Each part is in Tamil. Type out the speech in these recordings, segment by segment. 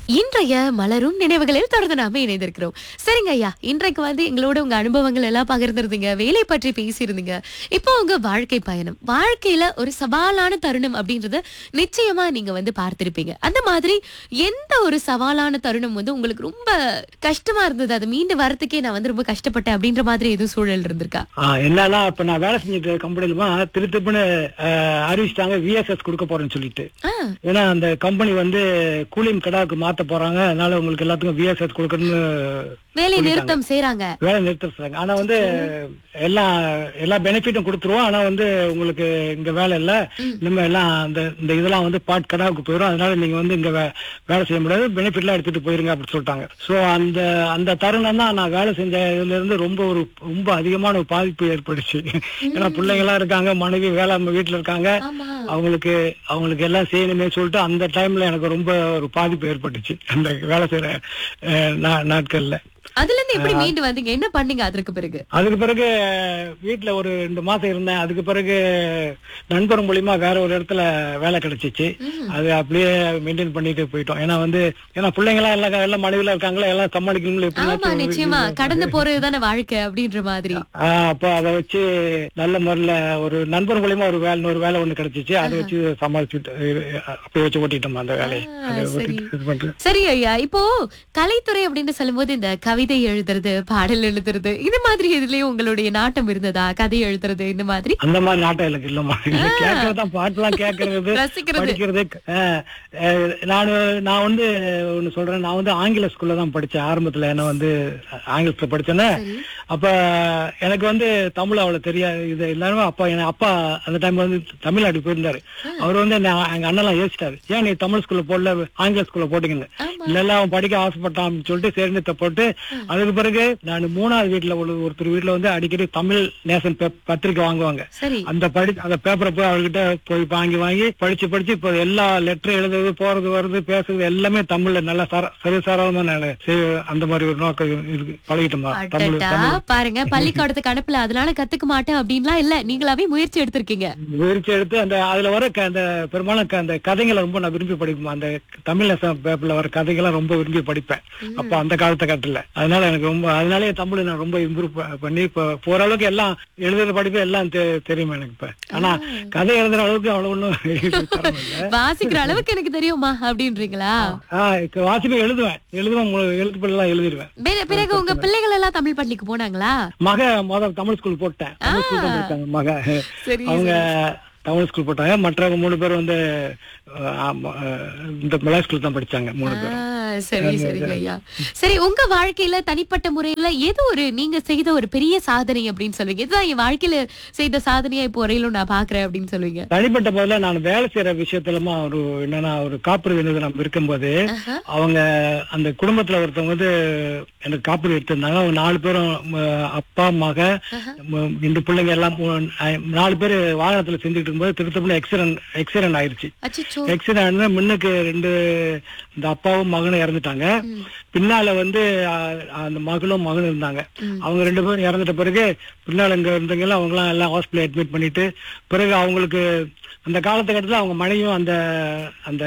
இன்றைய மலரும் நினைவுகளில் தொடர்ந்து நாம இணைந்திருக்கிறோம் சரிங்க ஐயா இன்றைக்கு வந்து எங்களோட உங்க அனுபவங்கள் எல்லாம் பகிர்ந்திருந்தீங்க வேலை பற்றி பேசியிருந்தீங்க இப்போ உங்க வாழ்க்கை பயணம் வாழ்க்கையில ஒரு சவாலான தருணம் அப்படின்றத நிச்சயமா நீங்க வந்து பார்த்திருப்பீங்க அந்த மாதிரி எந்த ஒரு சவாலான தருணம் வந்து உங்களுக்கு ரொம்ப கஷ்டமா இருந்தது அது மீண்டு வரத்துக்கே நான் வந்து ரொம்ப கஷ்டப்பட்டேன் அப்படின்ற மாதிரி எதுவும் சூழல் இருந்திருக்கா ஆ, என்னன்னா இப்ப நான் வேலை செஞ்சுட்டு கம்பெனிலுமா திருத்துப்புன்னு அறிவிச்சிட்டாங்க விஎஸ்எஸ் கொடுக்க போறேன்னு சொல்லிட்டு ஆ, ஏன்னா அந்த கம்பெனி வந்து கூலிங் கடாவுக்கு மாத்த போறாங்க அதனால உங்களுக்கு எல்லாத்துக்கும் விஎஸ்எஸ் கொடுக்கணும்னு வேலை நிறுத்தம் செய்றாங்க வேலை நிறுத்திட்டாங்க ஆனா வந்து எல்லா எல்லா பெனிஃபிட்டும் கொடுத்துருவோம் ஆனா வந்து உங்களுக்கு இங்க வேலை இல்ல நம்ம எல்லாம் அந்த இந்த இதெல்லாம் வந்து பாட் கடாவுக்கு போயிடும் அதனால நீங்க வந்து இங்க வே- வேலை செய்ய முடியாது பெனிஃபிட் எல்லாம் எடுத்துட்டு போயிருங்க அப்படி சொல்லிட்டாங்க சோ அந்த அந்த தருணம் தான் நான் வேலை செஞ்ச இதுல இருந்து ரொம்ப ஒரு ரொம்ப அதிகமான ஒரு பாதிப்பு ஏற்பட்டுச்சு ஏன்னா பிள்ளைங்க எல்லாம் இருக்காங்க மனைவி வேலை நம்ம வீட்டுல இருக்காங்க ஆமா அவங்களுக்கு அவங்களுக்கு எல்லாம் செய்யணுமே சொல்லிட்டு அந்த டைம்ல எனக்கு ரொம்ப ஒரு பாதிப்பு ஏற்பட்டுச்சு அந்த வேலை செய்யற அஹ், நா- நாட்கள்ல அதுல இருந்து எப்படி மீண்டு வந்தீங்க என்ன பண்ணீங்க அதற்கு பிறகு அதுக்கு பிறகு வீட்டுல ஒரு ரெண்டு மாசம் இருந்தேன் அதுக்கு பிறகு நண்பர் மூலியமா வேற ஒரு இடத்துல வேலை கிடைச்சிச்சு அது அப்படியே மெயின்டைன் பண்ணிட்டு போயிட்டோம் ஏன்னா வந்து ஏன்னா பிள்ளைங்க எல்லாம் எல்லாம் எல்லாம் மனைவில இருக்காங்களா எல்லாம் சமாளிக்கணும்ல ஆமா எப்படின்னாச்சும் நிச்சயமா கடந்து போறது தானே வாழ்க்கை அப்படின்ற மாதிரி ஆஹ் அப்ப அதை வச்சு நல்ல முறையில ஒரு நண்பர் மூலியமா ஒரு வேலை ஒரு வேலை ஒண்ணு கிடைச்சிச்சு அதை வச்சு சமாளிச்சுட்டு அஹ் அப்படியே வச்சு ஓட்டிட்டோம் அந்த வேலையை ஆ, அதை சரி. ஓட்டிட்டு இது பண்றேன் சரி ஐயா இப்போ கலைத்துறை அப்படின்னு சொல்லும்போது இந்த கவிதை எழுதுறது பாடல் எழுதுறது இந்த மாதிரி இதுலயும் உங்களுடைய நாட்டம் இருந்ததா கதை எழுதுறது இந்த மாதிரி அந்த மாதிரி நாட்டம் எனக்கு இல்லம்மா கேட்கறதான் பாட்டுலாம் கேட்கறது ரசிக்கிறது. படிக்கிறது அஹ், அஹ், நான் நான் வந்து ஒண்ணு சொல்றேன் நான் வந்து ஆங்கில ஸ்கூல்ல தான் படிச்சேன் ஆரம்பத்துல என்ன வந்து ஆங்கிலத்துல படிச்சேன்னா அப்ப எனக்கு வந்து தமிழ் அவ்வளவு தெரியாது இது எல்லாருமே அப்பா என் அப்பா அந்த டைம்ல வந்து தமிழ்நாடு போயிருந்தாரு அவர் வந்து என்ன எங்க அண்ணெல்லாம் யோசிச்சிட்டாரு ஏன் நீ தமிழ் ஸ்கூல்ல போடல ஆங்கில ஸ்கூல்ல போட்டீங்கன்னு ஆமா. இல்ல இல்ல அவன் படிக்க ஆசைப்பட்டான் அப்படின்னு சொல்லிட்டு சேர்ந்து போட்டு அதுக்கு பிறகு நான் மூணாவது வீட்டுல ஒரு ஒருத்தர் வீட்டுல வந்து அடிக்கடி தமிழ் நேசன் பே- பத்திரிக்கை வாங்குவாங்க சரி அந்த படி அந்த பேப்பரை போய் அவர்கிட்ட போய் வாங்கி வாங்கி படிச்சு படிச்சு இப்போ எல்லா லெட்டர் எழுதுறது போறது வருது பேசுறது எல்லாமே தமிழ்ல நல்லா சர சரிசாரமா நான் செய்- அந்த மாதிரி ஒரு நோக்கம் இருக்கு பழகிட்டோமா தமிழ் அடடா தமிழ் பாருங்க பள்ளிக்கூடத்துக்கு அனுப்பல அதனால கத்துக்க மாட்டேன் அப்படின்லாம் இல்ல நீங்களாவே முயற்சி எடுத்திருக்கீங்க விரிச்சு எடுத்து அந்த அதுல வர க- அந்த பெரும்பாலும் க- அந்த கதைகளை ரொம்ப நான் விரும்பி படிப்பேன் அந்த தமிழ் நேசன் பேப்பர்ல வர கதைகளை ரொம்ப விரும்பி படிப்பேன் அப்ப அந்த காலத்தை கட்டல அதனால எனக்கு ரொம்ப அதனாலே தமிழ் நான் ரொம்ப இம்ப்ரூவ் பண்ணி இப்ப போற அளவுக்கு எல்லாம் எழுதுற படிப்பு எல்லாம் தெ- தெரியும் எனக்கு இப்ப ஆனா கதை எழுதுற அளவுக்கு அவ்வளவு ஒண்ணும் திறமை இல்ல வாசிக்கிற அளவுக்கு எனக்கு தெரியுமா அப்படின்றீங்களா ஆஹ் இப்ப வாசிப்பு எழுதுவேன் எழுதுவேன் மு- எழுத்து எல்லாம் எழுதிடுவேன் பிற- பிறகு உங்க பிள்ளைகள் எல்லாம் தமிழ் பள்ளிக்கு போனாங்களா மக முதல் தமிழ் ஸ்கூல் போட்டேன் தமிழ் ஸ்கூல் தான் படிச்சாங்க மக சரி அவங்க தமிழ் ஸ்கூல் போட்டாங்க மற்றவங்க மூணு பேர் வந்து அஹ், ஆமா, அஹ், இந்த மலையாள ஸ்கூல் தான் படிச்சாங்க மூணு பேரும் ஆ, சரி சரிங்க ஐயா சரி உங்க வாழ்க்கையில தனிப்பட்ட முறையில எது ஒரு நீங்க செய்த ஒரு பெரிய சாதனை அப்படின்னு சொல்லுவீங்க இதுதான் என் வாழ்க்கையில செய்த சாதனையா இப்போ வரையிலும் நான் பாக்குறேன் அப்படின்னு சொல்லுவீங்க தனிப்பட்ட முறையில நான் வேலை செய்யற விஷயத்துலமா ஒரு என்னன்னா ஒரு காப்புறுதி நிறுவனம் இருக்கும்போது ஆஹா. அவங்க அந்த குடும்பத்துல ஒருத்தவங்க வந்து எனக்கு காப்புறுதி எடுத்திருந்தாங்க அவங்க நாலு பேரும் ம, அப்பா மக ம, ரெண்டு பிள்ளைங்க எல்லாம் மூ- ஐ- நாலு பேர் வாகனத்துல செஞ்சுட்டு இருக்கும்போது திருத்தப்பட எக்ஸிடென்ட் எக்ஸிடென்ட் ஆயிருச்சு அச்சோ எக்ஸிடென்ட் முன்னுக்கு ரெண்டு இந்த அப்பாவும் மகனும் இறந்துட்டாங்க பின்னால வந்து அஹ், அந்த மகளும் மகனும் இருந்தாங்க அவங்க ரெண்டு பேரும் இறந்துட்ட பிறகு பின்னால இங்க இருந்தவங்க எல்லாம் அவங்க எல்லாம் ஹாஸ்பிட்டல் அட்மிட் பண்ணிட்டு பிறகு அவங்களுக்கு அந்த காலத்துக்கட்டத்துல அவங்க மனைவியும் அந்த அந்த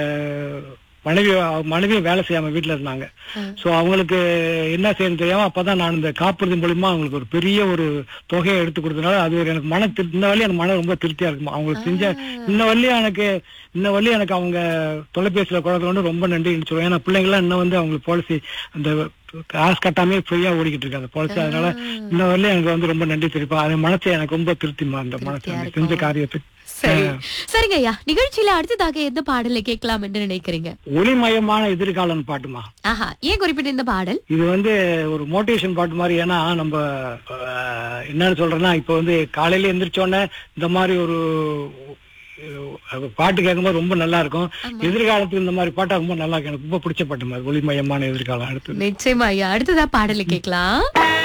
மனைவி மனைவியும் வேலை செய்யாம வீட்டுல இருந்தாங்க சோ அவங்களுக்கு என்ன செய்யணும் தெரியாம அப்பதான் நான் இந்த காப்புறுதி மூலியமா அவங்களுக்கு ஒரு பெரிய ஒரு தொகையை எடுத்து கொடுத்தனால அது ஒரு எனக்கு மன திருப்தி இந்த வழி எனக்கு மன ரொம்ப திருப்தியா இருக்குமா அவங்களுக்கு செஞ்ச இந்த வழியும் எனக்கு இந்த வழி எனக்கு அவங்க தொலைபேசியில குழந்தை ரொம்ப நன்றின்னு சொல்லுவேன் ஏன்னா பிள்ளைங்க எல்லாம் இன்னும் வந்து அவங்களுக்கு பாலிசி அந்த காசு கட்டாமே ஃப்ரீயா ஓடிக்கிட்டு இருக்கு அந்த பாலிசி அதனால இந்த வழியும் எனக்கு வந்து ரொம்ப நன்றி தெரிவிப்பா அது மனசு எனக்கு ரொம்ப திருப்திமா அந்த மனசு திருப்தியா அந்த செஞ்ச காரியத்துக்கு சரி சரிங்க ஐயா நிகழ்ச்சியில அடுத்ததாக எந்த பாடலை கேட்கலாம் என்று நினைக்கிறீங்க ஒளிமயமான எதிர்காலம் பாட்டுமா ஆஹா ஏன் குறிப்பிட்ட இந்த பாடல் இது வந்து ஒரு மோட்டிவேஷன் பாட்டு மாதிரி ஏன்னா நம்ம அஹ், என்னன்னு சொல்றேன்னா இப்ப வந்து காலையில எந்திரிச்ச உடனே இந்த மாதிரி ஒரு அஹ், பாட்டு கேட்கும்போது ரொம்ப நல்லா இருக்கும் எதிர்காலத்துக்கு இந்த மாதிரி பாட்டா ரொம்ப நல்லா இருக்கும் எனக்கு ரொம்ப பிடிச்ச பாட்டு மாதிரி ஒளிமயமான எதிர்காலம் அடுத்து நிச்சயமா ஐயா அடுத்ததா பாடலை கேட்கலாம்